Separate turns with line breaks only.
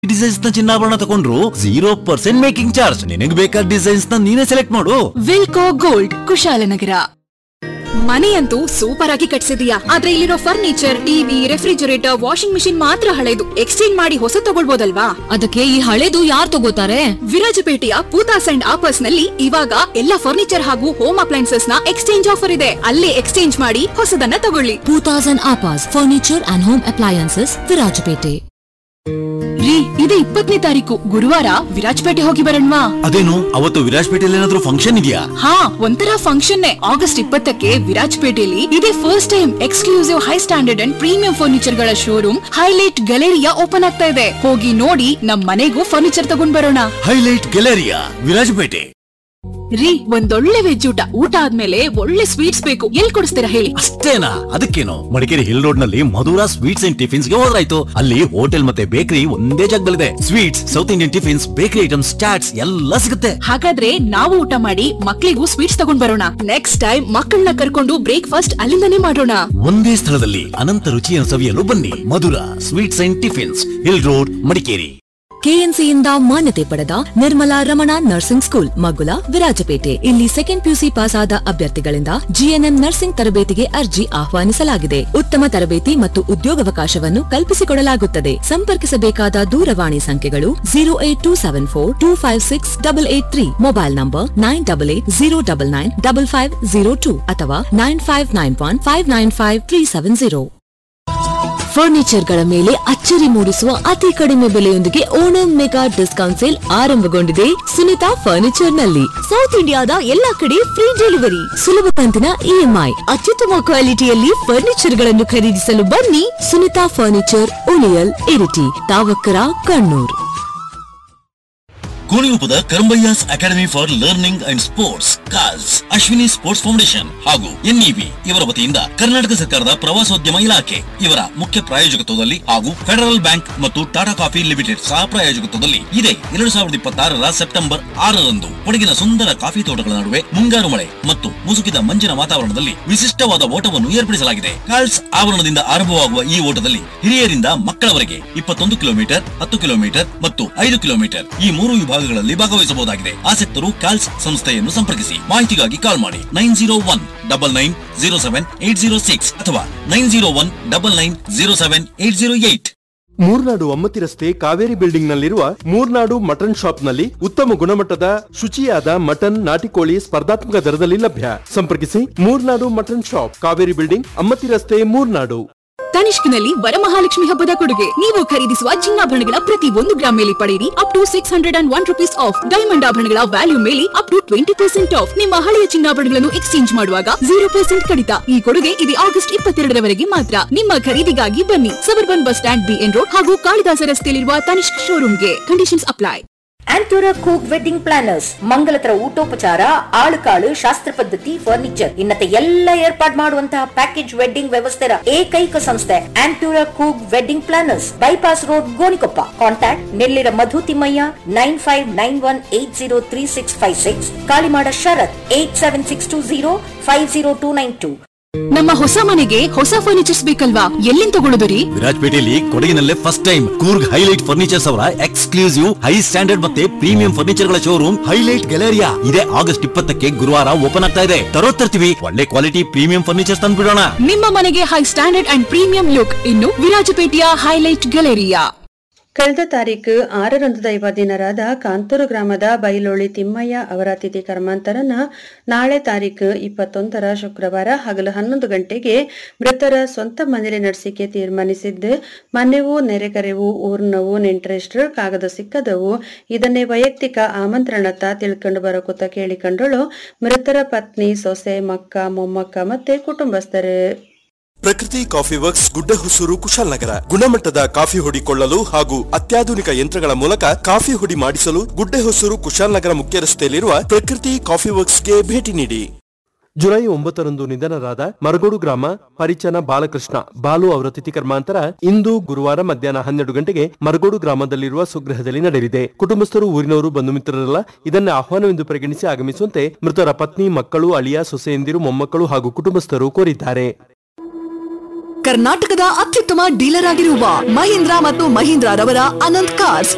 designs ನ ಚಿನ್ನಾಭರಣ ತಗೊಂಡ್ರು ಜೀರೋ ಪರ್ಸೆಂಟ್ ಮೇಕಿಂಗ್ ಚಾರ್ಜ್ ನಿನಗೆ ಬೇಕಾದ ಡಿಸೈನ್ಸ್ ನ ನೀನೇ ಸೆಲೆಕ್ಟ್ ಮಾಡು
ವಿಲ್ಕೋ ಗೋಲ್ಡ್ ಕುಶಾಲನಗರ ಮನೆಯಂತೂ ಸೂಪರ್ ಆಗಿ ಕಟ್ಸಿದೀಯಾ ಆದ್ರೆ ಇಲ್ಲಿರೋ furniture TV refrigerator washing machine ಮಾತ್ರ ಹಳೆದು ಎಕ್ಸ್ಚೇಂಜ್ ಮಾಡಿ ಹೊಸ ತಗೊಳ್ಬೋದಲ್ವಾ
ಅದಕ್ಕೆ ಈ ಹಳೇದು ಯಾರ್ ತಗೋತಾರೆ
ವಿರಾಜಪೇಟೆಯ ಪೂತಾಸ್ ಅಂಡ್ ಆಪರ್ಸ್ ನಲ್ಲಿ ಇವಾಗ ಎಲ್ಲ ಫರ್ನಿಚರ್ ಹಾಗೂ ಹೋಮ್ ಅಪ್ಲೈನ್ಸಸ್ ನ ಎಕ್ಸ್ಚೇಂಜ್ ಆಫರ್ ಇದೆ ಅಲ್ಲೇ ಎಕ್ಸ್ಚೇಂಜ್ ಮಾಡಿ ಹೊಸದನ್ನ ತಗೊಳ್ಳಿ
ಟೂ ತೌಸಂಡ್ ಆಪಾಸ್ furniture and home appliances Virajpet
ರೀ ಇದು ಇಪ್ಪತ್ತನೇ ತಾರೀಕು ಗುರುವಾರ ವಿರಾಜಪೇಟೆ ಹೋಗಿ ಬರೋಣವಾ
ಅದೇನು ಅವತ್ತು ವಿರಾಜ್ಪೇಟೆಯಲ್ಲಿ ಏನಾದ್ರೂ ಫಂಕ್ಷನ್ ಇದೆಯಾ
ಹಾ ಒಂಥರ ಫಂಕ್ಷನ್ ಆಗಸ್ಟ್ ಇಪ್ಪತ್ತಕ್ಕೆ ವಿರಾಜಪೇಟೆಯಲ್ಲಿ ಇದೇ first time exclusive high standard and premium furniture ಗಳ ಶೋರೂಮ್ ಹೈಲೈಟ್ ಗ್ಯಾಲರಿಯಾ ಓಪನ್ ಆಗ್ತಾ ಇದೆ ಹೋಗಿ ನೋಡಿ ನಮ್ ಮನೆಗೂ ಫರ್ನಿಚರ್ ತಗೊಂಡ್ ಬರೋಣ
ಹೈಲೈಟ್ ಗ್ಯಾಲರಿಯಾ ವಿರಾಜಪೇಟೆ
ರೀ ಒಂದೊಳ್ಳೆ ವೆಜ್ ಊಟ ಊಟ ಆದ್ಮೇಲೆ ಒಳ್ಳೆ ಸ್ವೀಟ್ಸ್ ಬೇಕು ಎಲ್ ಕೊಡಿಸ್ತೀರಾ ಹೇಳಿ
ಅಷ್ಟೇನಾ ಅದಕ್ಕೇನು ಮಡಿಕೇರಿ ಹಿಲ್ ರೋಡ್ ನಲ್ಲಿ ಮಧುರಾ ಸ್ವೀಟ್ಸ್ ಅಂಡ್ ಟಿಫಿನ್ಸ್ ಗೆ ಹೋದ್ರಾಯ್ತು ಅಲ್ಲಿ ಹೋಟೆಲ್ ಮತ್ತೆ ಬೇಕರಿ ಒಂದೇ ಜಾಗದಲ್ಲಿದೆ sweets South Indian tiffins bakery items chaats ಎಲ್ಲ ಸಿಗುತ್ತೆ
ಹಾಗಾದ್ರೆ ನಾವು ಊಟ ಮಾಡಿ ಮಕ್ಳಿಗೂ ಸ್ವೀಟ್ಸ್ ತಗೊಂಡ್ ಬರೋಣ ನೆಕ್ಸ್ಟ್ ಟೈಮ್ ಮಕ್ಕಳನ್ನ ಕರ್ಕೊಂಡು ಬ್ರೇಕ್ಫಾಸ್ಟ್ ಅಲ್ಲಿಂದನೇ ಮಾಡೋಣ
ಒಂದೇ ಸ್ಥಳದಲ್ಲಿ ಅನಂತ ರುಚಿಯನ್ನು ಸವಿಯಲು ಬನ್ನಿ Madhura sweets and tiffins hill road Madikeri
ಕೆಎನ್ಸಿಯಿಂದ ಮಾನ್ಯತೆ ಪಡೆದ ನಿರ್ಮಲಾ ರಮಣ ನರ್ಸಿಂಗ್ ಸ್ಕೂಲ್ ಮಗುಲ ವಿರಾಜಪೇಟೆ ಇಲ್ಲಿ ಸೆಕೆಂಡ್ ಪಿಯುಸಿ ಪಾಸ್ ಆದ ಅಭ್ಯರ್ಥಿಗಳಿಂದ ಜಿಎನ್ಎಂ ನರ್ಸಿಂಗ್ ತರಬೇತಿಗೆ ಅರ್ಜಿ ಆಹ್ವಾನಿಸಲಾಗಿದೆ ಉತ್ತಮ ತರಬೇತಿ ಮತ್ತು ಉದ್ಯೋಗಾವಕಾಶವನ್ನು ಕಲ್ಪಿಸಿಕೊಡಲಾಗುತ್ತದೆ ಸಂಪರ್ಕಿಸಬೇಕಾದ ದೂರವಾಣಿ ಸಂಖ್ಯೆಗಳು zero eight two seven four two five six double eight three mobile number nine double eight zero double nine double five zero two ಅಥವಾ nine five nine one five nine five three seven zero ಫರ್ನಿಚರ್ಗಳ ಮೇಲೆ ಅಚ್ಚರಿ ಮೂಡಿಸುವ ಅತಿ ಕಡಿಮೆ ಬೆಲೆಯೊಂದಿಗೆ Onam mega discount sale ಆರಂಭಗೊಂಡಿದೆ Sunita furniture ನಲ್ಲಿ ಸೌತ್ ಇಂಡಿಯಾದ ಎಲ್ಲಾ ಕಡೆ ಫ್ರೀ ಡೆಲಿವರಿ ಸುಲಭ ಕಂತಿನ ಇಎಂಐ ಅತ್ಯುತ್ತಮ ಕ್ವಾಲಿಟಿಯಲ್ಲಿ ಫರ್ನಿಚರ್ ಗಳನ್ನು ಖರೀದಿಸಲು ಬನ್ನಿ ಸುನಿತಾ ಫರ್ನಿಚರ್ ಉಳಿಯಲ್ ಇರಿಟಿ ತಾವಕ್ಕರ ಕಣ್ಣೂರ್
ಕೋಣಿಯೂಪದ ಕರಂಬಯ್ಯಾಸ್ academy for learning and sports calls Ashwini sports foundation ಹಾಗೂ ಎನ್ಇವಿ ಇವರ ವತಿಯಿಂದ ಕರ್ನಾಟಕ ಸರ್ಕಾರದ ಪ್ರವಾಸೋದ್ಯಮ ಇಲಾಖೆ ಇವರ ಮುಖ್ಯ ಪ್ರಾಯೋಜಕತ್ವದಲ್ಲಿ ಹಾಗೂ ಫೆಡರಲ್ ಬ್ಯಾಂಕ್ ಮತ್ತು ಟಾಟಾ ಕಾಫಿ ಲಿಮಿಟೆಡ್ ಸಹ ಪ್ರಾಯೋಜಕತ್ವದಲ್ಲಿ ಇದೇ ಎರಡು ಸಾವಿರದ ಇಪ್ಪತ್ತಾರರ ಸೆಪ್ಟೆಂಬರ್ ಆರರಂದು ಕೊಡಗಿನ ಸುಂದರ ಕಾಫಿ ತೋಟಗಳ ನಡುವೆ ಮುಂಗಾರು ಮಳೆ ಮತ್ತು ಮುಸುಕಿದ ಮಂಜಿನ ವಾತಾವರಣದಲ್ಲಿ ವಿಶಿಷ್ಟವಾದ ಓಟವನ್ನು ಏರ್ಪಡಿಸಲಾಗಿದೆ ಕಾಲ್ಸ್ ಆವರಣದಿಂದ ಆರಂಭವಾಗುವ ಈ ಓಟದಲ್ಲಿ ಹಿರಿಯರಿಂದ ಮಕ್ಕಳವರೆಗೆ ಇಪ್ಪತ್ತೊಂದು ಕಿಲೋಮೀಟರ್ ಹತ್ತು ಕಿಲೋಮೀಟರ್ ಮತ್ತು ಐದು ಕಿಲೋಮೀಟರ್ ಈ ಮೂರು ವಿಭಾಗಗಳಲ್ಲಿ ಭಾಗವಹಿಸಬಹುದಾಗಿದೆ ಆಸಕ್ತರು ಕಾಲ್ಸ್ ಸಂಸ್ಥೆಯನ್ನು ಸಂಪರ್ಕಿಸಿ ಮಾಹಿತಿಗಾಗಿ ಕಾಲ್ ಮಾಡಿ nine zero one double nine zero seven eight zero six ಅಥವಾ nine zero one double nine zero seven eight zero eight
Murnad ಒಮ್ಮತಿ ರಸ್ತೆ ಕಾವೇರಿ ಬಿಲ್ಡಿಂಗ್ ನಲ್ಲಿರುವ ಮೂರ್ನಾಡು ಮಟನ್ ಶಾಪ್ ನಲ್ಲಿ ಉತ್ತಮ ಗುಣಮಟ್ಟದ ಶುಚಿಯಾದ ಮಟನ್ ನಾಟಿಕೋಳಿ ಸ್ಪರ್ಧಾತ್ಮಕ ದರದಲ್ಲಿ ಲಭ್ಯ ಸಂಪರ್ಕಿಸಿ Murnad mutton shop Kaveri building Ammathi ರಸ್ತೆ ಮೂರ್ನಾಡು
ತನಿಷ್ಕ್ನಲ್ಲಿ ವರಮಹಾಲಕ್ಷ್ಮಿ ಹಬ್ಬದ ಕೊಡುಗೆ ನೀವು ಖರೀದಿಸುವ ಚಿನ್ನಾಭರಣಗಳ ಪ್ರತಿ ಒಂದು ಗ್ರಾಮ್ ಮೇಲೆ ಪಡೆಯಿರಿ up to six hundred and one rupees off diamond ಆಭರಣಗಳ ವ್ಯಾಲ್ಯೂ ಮೇಲೆ up to twenty percent off ನಿಮ್ಮ ಹಳೆಯ ಚಿನ್ನಾಭರಣಗಳನ್ನು ಎಕ್ಸ್ಚೇಂಜ್ ಮಾಡುವಾಗ ಜೀರೋ ಪರ್ಸೆಂಟ್ ಕಡಿತ ಈ ಕೊಡುಗೆ ಇದೆ ಆಗಸ್ಟ್ ಇಪ್ಪತ್ತೆರಡರವರೆಗೆ ಮಾತ್ರ ನಿಮ್ಮ ಖರೀದಿಗಾಗಿ ಬನ್ನಿ suburban bus stand BN road ಹಾಗೂ ಕಾಳಿದಾಸ ರಸ್ತೆಯಲ್ಲಿರುವ ತನಿಷ್ಕ್ ಶೋರೂಮ್ಗೆ conditions apply
Antora cook wedding planners ಮಂಗಲತರ ಊಟೋಪಚಾರ ಆಳುಕಾಳು ಶಾಸ್ತ್ರ ಪದ್ಧತಿ ಫರ್ನಿಚರ್ ಇನ್ನತೆ ಎಲ್ಲ ಏರ್ಪಾಡ್ ಮಾಡುವಂತಹ ಪ್ಯಾಕೇಜ್ ವೆಡ್ಡಿಂಗ್ ವ್ಯವಸ್ಥೆಯ ಏಕೈಕ ಸಂಸ್ಥೆ Antora cook wedding planners bypass road Gonikoppa contact Nellira Madhu Thimmaiah nine five nine one eight zero three six five six Kalimada Sharath eight seven six two zero five zero two nine two
ನಮ್ಮ ಹೊಸ ಮನೆಗೆ ಹೊಸ ಫರ್ನಿಚರ್ಸ್ ಬೇಕಲ್ವಾ ಎಲ್ಲಿಂದ ತಗೊಳ್ಳೋದು ರೀ
ವಿರಾಜಪೇಟೆಯಲ್ಲಿ ಕೊಡಗಿನಲ್ಲೇ first time Coorg highlight furnitures ಅವರ ಎಕ್ಸ್ಕ್ಲೂಸಿವ್ ಹೈ ಸ್ಟ್ಯಾಂಡರ್ಡ್ ಮತ್ತೆ ಪ್ರೀಮಿಯಂ ಫರ್ನಿಚರ್ ಗಳ ಶೋರೂಮ್ ಹೈಲೈಟ್ ಗ್ಯಾಲರಿಯಾ ಇದೇ ಆಗಸ್ಟ್ ಇಪ್ಪತ್ತಕ್ಕೆ ಗುರುವಾರ ಓಪನ್ ಆಗ್ತಾ ಇದೆ ತರೋ ತರ್ತೀವಿ ಒಳ್ಳೆ ಕ್ವಾಲಿಟಿ ಪ್ರೀಮಿಯಂ ಫರ್ನಿಚರ್ ತಂದ್ಬಿಡೋಣ
ನಿಮ್ಮ ಮನೆಗೆ high standard and premium look ಇನ್ನು ವಿರಾಜಪೇಟೆಯ ಹೈಲೈಟ್ ಗ್ಯಾಲರಿಯಾ
ಕಳೆದ ತಾರೀಕು ಆರರಂದು ದೈವಾಧೀನರಾದ ಕಾಂತೂರು ಗ್ರಾಮದ ಬೈಲೋಳಿ ತಿಮ್ಮಯ್ಯ ಅವರ ತಿಥಿ ಕರ್ಮಾಂತರನ ನಾಳೆ ತಾರೀಕು ಇಪ್ಪತ್ತೊಂದರ ಶುಕ್ರವಾರ ಹಗಲು ಹನ್ನೊಂದು ಗಂಟೆಗೆ ಮೃತರ ಸ್ವಂತ ಮನೇಲಿ ನಡೆಸಿಕೆ ತೀರ್ಮಾನಿಸಿದ್ದು ಮನೆವು ನೆರೆಕರೆವು ಊರ್ನವು ನೆಂಟರೆಸ್ಟ್ರು ಕಾಗದ ಸಿಕ್ಕದವು ಇದನ್ನೇ ವೈಯಕ್ತಿಕ ಆಮಂತ್ರಣತ ತಿಳ್ಕೊಂಡು ಬರೋಕುತ್ತ ಕೇಳಿಕೊಂಡಳು ಮೃತರ ಪತ್ನಿ ಸೊಸೆ ಮಕ್ಕ ಮೊಮ್ಮಕ್ಕ ಮತ್ತೆ ಕುಟುಂಬಸ್ಥರು
ಪ್ರಕೃತಿ ಕಾಫಿ ವರ್ಕ್ಸ್ ಗುಡ್ಡ ಹುಸೂರು ಕುಶಾಲನಗರ ಗುಣಮಟ್ಟದ ಕಾಫಿ ಹೊಡಿಕೊಳ್ಳಲು ಹಾಗೂ ಅತ್ಯಾಧುನಿಕ ಯಂತ್ರಗಳ ಮೂಲಕ ಕಾಫಿ ಹುಡಿ ಮಾಡಿಸಲು ಗುಡ್ಡೆ ಹೊಸೂರು ಕುಶಾಲನಗರ ಮುಖ್ಯ ರಸ್ತೆಯಲ್ಲಿರುವ ಪ್ರಕೃತಿ ಕಾಫಿ ವರ್ಕ್ಸ್ಗೆ ಭೇಟಿ ನೀಡಿ
ಜುಲೈ ಒಂಬತ್ತರಂದು ನಿಧನರಾದ ಮರಗೋಡು ಗ್ರಾಮ ಪರಿಚನ ಬಾಲಕೃಷ್ಣ ಬಾಲು ಅವರ ತಿಥಿ ಕರ್ಮಾಂತರ ಇಂದು ಗುರುವಾರ ಮಧ್ಯಾಹ್ನ ಹನ್ನೆರಡು ಗಂಟೆಗೆ ಮರಗೋಡು ಗ್ರಾಮದಲ್ಲಿರುವ ಸ್ವಗೃಹದಲ್ಲಿ ನಡೆಯಲಿದೆ ಕುಟುಂಬಸ್ಥರು ಊರಿನವರು ಬಂಧು ಮಿತ್ರರಲ್ಲ ಇದನ್ನು ಆಹ್ವಾನವೆಂದು ಪರಿಗಣಿಸಿ ಆಗಮಿಸುವಂತೆ ಮೃತರ ಪತ್ನಿ ಮಕ್ಕಳು ಅಳಿಯ ಸೊಸೆಯಂದಿರು ಮೊಮ್ಮಕ್ಕಳು ಹಾಗೂ ಕುಟುಂಬಸ್ಥರು ಕೋರಿದ್ದಾರೆ
ಕರ್ನಾಟಕದ ಅತ್ಯುತ್ತಮ ಡೀಲರ್ ಆಗಿರುವ ಮಹೀಂದ್ರ ಮತ್ತು ಮಹೀಂದ್ರ ರವರ ಅನಂತ್ ಕಾರ್ಸ್